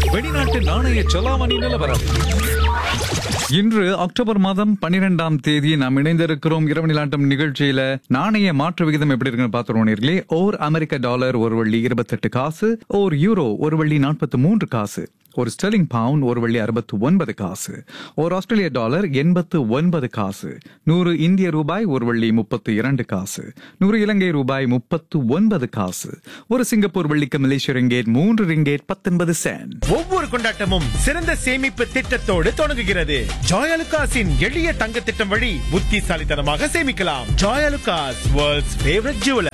வெளிநாட்டு நாணய செலாவணி நிலவரம் இன்று அக்டோபர் மாதம் பன்னிரெண்டாம் தேதி நாம் இணைந்திருக்கிறோம் இரவு நிலாட்டம் நிகழ்ச்சியில நாணய மாற்று விகிதம் எப்படி இருக்குன்னு பார்த்துருவோம் நேர்களே ஓர் அமெரிக்க டாலர் ஒரு வள்ளி இருபத்தெட்டு காசு ஓர் யூரோ ஒரு வள்ளி நாற்பத்தி மூன்று காசு ஒரு ஸ்டெர்லிங் பவுண்ட் ஒரு வள்ளி அறுபத்து ஒன்பது காசு ஒரு ஆஸ்திரேலிய டாலர் எண்பத்து ஒன்பது காசு நூறு இந்திய ரூபாய் ஒரு வள்ளி முப்பத்து இரண்டு காசு நூறு இலங்கை ரூபாய் முப்பத்து ஒன்பது காசு ஒரு சிங்கப்பூர் வள்ளிக்கு மலேசிய ரிங்கேட் மூன்று ரிங்கேட் பத்தொன்பது சென்ட் ஒவ்வொரு கொண்டாட்டமும் சிறந்த சேமிப்பு திட்டத்தோடு தொடங்குகிறது ஜாயலுகாஸின் எளிய தங்க திட்டம் வழி புத்திசாலித்தனமாக சேமிக்கலாம் ஜாயலுகாஸ் வேர்ல்ட்ஸ் ஃபேவரட் ஜுவலர்